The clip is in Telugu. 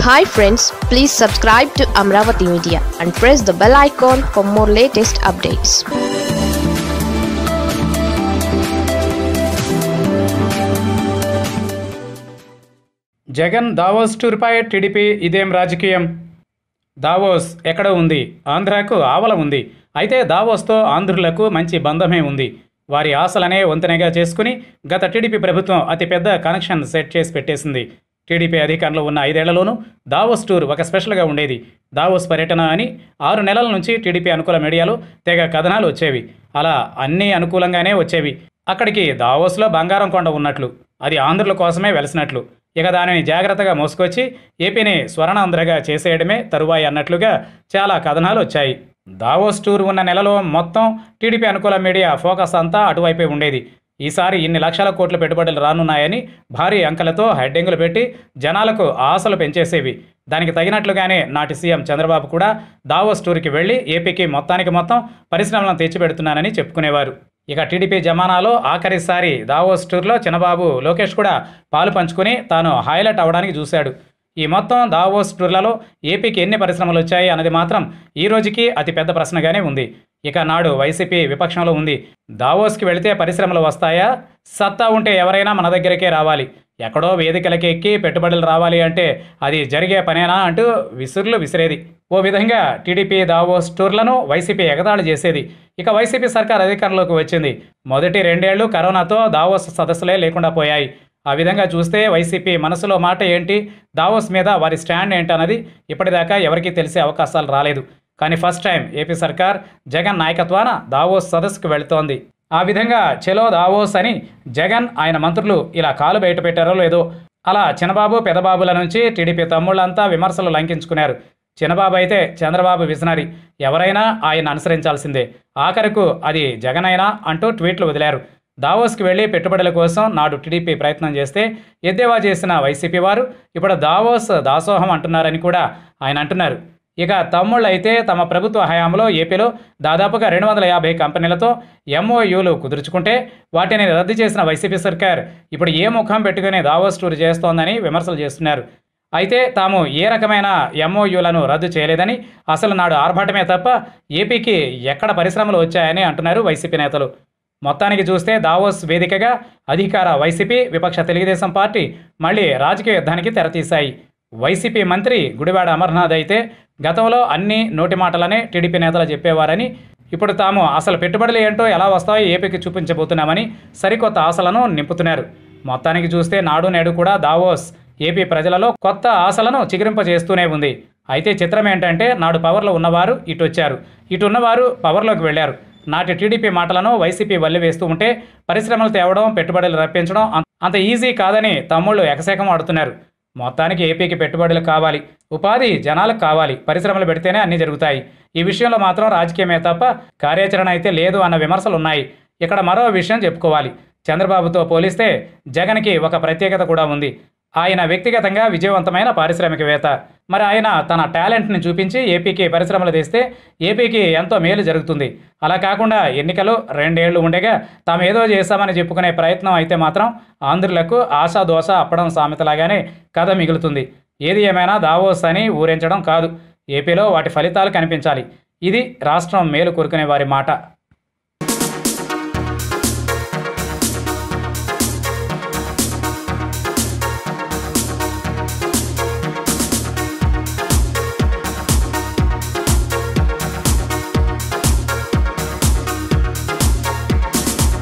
hi friends please subscribe to Amaravati media and press the bell icon for more latest updates Jagan Davos టూర్పై టీడీపీ ఇదేం రాజకీయం దావోస్ ఎక్కడ ఉంది ఆంధ్రాకు ఆవల ఉంది అయితే దావోస్తో ఆంధ్రులకు మంచి బంధమే ఉంది వారి ఆశలనే వంతెనగా చేసుకుని గత టీడీపీ ప్రభుత్వం అతిపెద్ద కనెక్షన్ సెట్ చేసి పెట్టేసింది టీడీపీ అధికారంలో ఉన్న ఐదేళ్లలోనూ దావోస్ టూర్ ఒక స్పెషల్గా ఉండేది దావోస్ పర్యటన అని ఆరు నెలల నుంచి టీడీపీ అనుకూల మీడియాలో తెగ కథనాలు వచ్చేవి అలా అన్నీ అనుకూలంగానే వచ్చేవి అక్కడికి దావోస్లో బంగారం కొండ ఉన్నట్లు అది ఆంధ్రుల కోసమే వెలిసినట్లు ఇక దానిని జాగ్రత్తగా మోసుకొచ్చి ఏపీని స్వర్ణాంధ్రగా చేసేయడమే తరువాయి అన్నట్లుగా చాలా కథనాలు వచ్చాయి దావోస్ టూర్ ఉన్న నెలలో మొత్తం టీడీపీ అనుకూల మీడియా ఫోకస్ అంతా అటువైపే ఉండేది ఈసారి ఇన్ని లక్షల కోట్ల పెట్టుబడులు రానున్నాయని భారీ అంకెలతో హెడ్డింగులు పెట్టి జనాలకు ఆశలు పెంచేసేవి దానికి తగినట్లుగానే నాటి సీఎం చంద్రబాబు కూడా దావోస్ టూర్కి వెళ్ళి ఏపీకి మొత్తానికి మొత్తం పరిశ్రమలను తెచ్చిపెడుతున్నానని చెప్పుకునేవారు ఇక టీడీపీ జమానాలో ఆఖరిసారి దావోస్ టూర్లో చిన్నబాబు లోకేష్ కూడా పాలు పంచుకుని తాను హైలైట్ అవ్వడానికి చూశాడు ఈ మొత్తం దావోస్ టూర్లలో ఏపీకి ఎన్ని పరిశ్రమలు వచ్చాయి అన్నది మాత్రం ఈ రోజుకి అతిపెద్ద ప్రశ్నగానే ఉంది ఇక నాడు వైసీపీ విపక్షంలో ఉంది దావోస్కి వెళితే పరిశ్రమలు వస్తాయా సత్తా ఉంటే ఎవరైనా మన దగ్గరికే రావాలి ఎక్కడో వేదికలకి ఎక్కి పెట్టుబడులు రావాలి అంటే అది జరిగే పనేనా అంటూ విసురులు విసిరేది ఓ విధంగా టీడీపీ దావోస్ టూర్లను వైసీపీ ఎగతాళి చేసేది ఇక వైసీపీ సర్కార్ అధికారంలోకి వచ్చింది మొదటి రెండేళ్లు కరోనాతో దావోస్ సదస్సులే లేకుండా పోయాయి ఆ విధంగా చూస్తే వైసీపీ మనసులో మాట ఏంటి దావోస్ మీద వారి స్టాండ్ ఏంటన్నది ఇప్పటిదాకా ఎవరికీ తెలిసే అవకాశాలు రాలేదు కానీ ఫస్ట్ టైం ఏపీ సర్కార్ జగన్ నాయకత్వాన దావోస్ సదస్సుకు వెళుతోంది ఆ విధంగా చెలో దావోస్ అని జగన్ ఆయన మంత్రులు ఇలా కాలు బయట పెట్టారో లేదో అలా చిన్నబాబు పెదబాబుల నుంచి టీడీపీ తమ్ముళ్ళంతా విమర్శలు లంకించుకున్నారు చిన్నబాబు అయితే చంద్రబాబు విజనరీ ఎవరైనా ఆయన అనుసరించాల్సిందే ఆఖరకు అది జగన్ అయినా అంటూ ట్వీట్లు వదిలారు దావోస్కి వెళ్ళి పెట్టుబడుల కోసం నాడు టీడీపీ ప్రయత్నం చేస్తే ఎద్దేవా చేసిన వైసీపీ వారు ఇప్పుడు దావోస్ దాసోహం అంటున్నారని కూడా ఆయన అంటున్నారు ఇక తమ్ముళ్ళు అయితే తమ ప్రభుత్వ హయాంలో ఏపీలో దాదాపుగా రెండు వందల యాభై కంపెనీలతో ఎంఓయూలు కుదుర్చుకుంటే వాటిని రద్దు చేసిన వైసీపీ సర్కార్ ఇప్పుడు ఏ ముఖం పెట్టుకుని దావోస్ టూర్ చేస్తోందని విమర్శలు చేస్తున్నారు అయితే తాము ఏ రకమైన ఎంఓయూలను రద్దు చేయలేదని అసలు నాడు ఆర్భాటమే తప్ప ఏపీకి ఎక్కడ పరిశ్రమలు వచ్చాయని అంటున్నారు వైసీపీ నేతలు మొత్తానికి చూస్తే దావోస్ వేదికగా అధికార వైసీపీ విపక్ష తెలుగుదేశం పార్టీ మళ్ళీ రాజకీయ యుద్ధానికి తెరతీశాయి వైసీపీ మంత్రి గుడివాడ అమర్నాథ్ అయితే గతంలో అన్ని నోటి మాటలనే టీడీపీ నేతలు చెప్పేవారని ఇప్పుడు తాము అసలు పెట్టుబడులు ఏంటో ఎలా వస్తాయో ఏపీకి చూపించబోతున్నామని సరికొత్త ఆశలను నింపుతున్నారు మొత్తానికి చూస్తే నాడు నేడు కూడా దావోస్ ఏపీ ప్రజలలో కొత్త ఆశలను చిగురింపజేస్తూనే ఉంది అయితే చిత్రం ఏంటంటే నాడు పవర్లో ఉన్నవారు ఇటు వచ్చారు ఇటు ఉన్నవారు పవర్లోకి వెళ్ళారు నాటి టీడీపీ మాటలను వైసీపీ వల్లి వేస్తూ ఉంటే పరిశ్రమలు తేవడం పెట్టుబడులు రప్పించడం అంత- అంత ఈజీ కాదని తమ్ముళ్ళు ఎకశేకం ఆడుతున్నారు మొత్తానికి ఏపీకి పెట్టుబడులు కావాలి ఉపాధి జనాలకు కావాలి పరిశ్రమలు పెడితేనే అన్నీ జరుగుతాయి ఈ విషయంలో మాత్రం రాజకీయమే తప్ప కార్యాచరణ అయితే లేదు అన్న విమర్శలు ఉన్నాయి ఇక్కడ మరో విషయం చెప్పుకోవాలి చంద్రబాబుతో పోలిస్తే జగన్కి ఒక ప్రత్యేకత కూడా ఉంది ఆయన వ్యక్తిగతంగా విజయవంతమైన పారిశ్రామికవేత్త మరి ఆయన తన టాలెంట్ని చూపించి ఏపీకి పరిశ్రమలు తెస్తే ఏపీకి ఎంతో మేలు జరుగుతుంది అలా కాకుండా ఎన్నికలు రెండేళ్లు ఉండగా తాము ఏదో చేశామని చెప్పుకునే ప్రయత్నం అయితే మాత్రం ఆంధ్రులకు ఆశా దోశ అప్పడం సామెతలాగానే కథ మిగులుతుంది ఏది ఏమైనా దావోస్ అని ఊరించడం కాదు ఏపీలో వాటి ఫలితాలు కనిపించాలి ఇది రాష్ట్రం మేలు కోరుకునే వారి మాట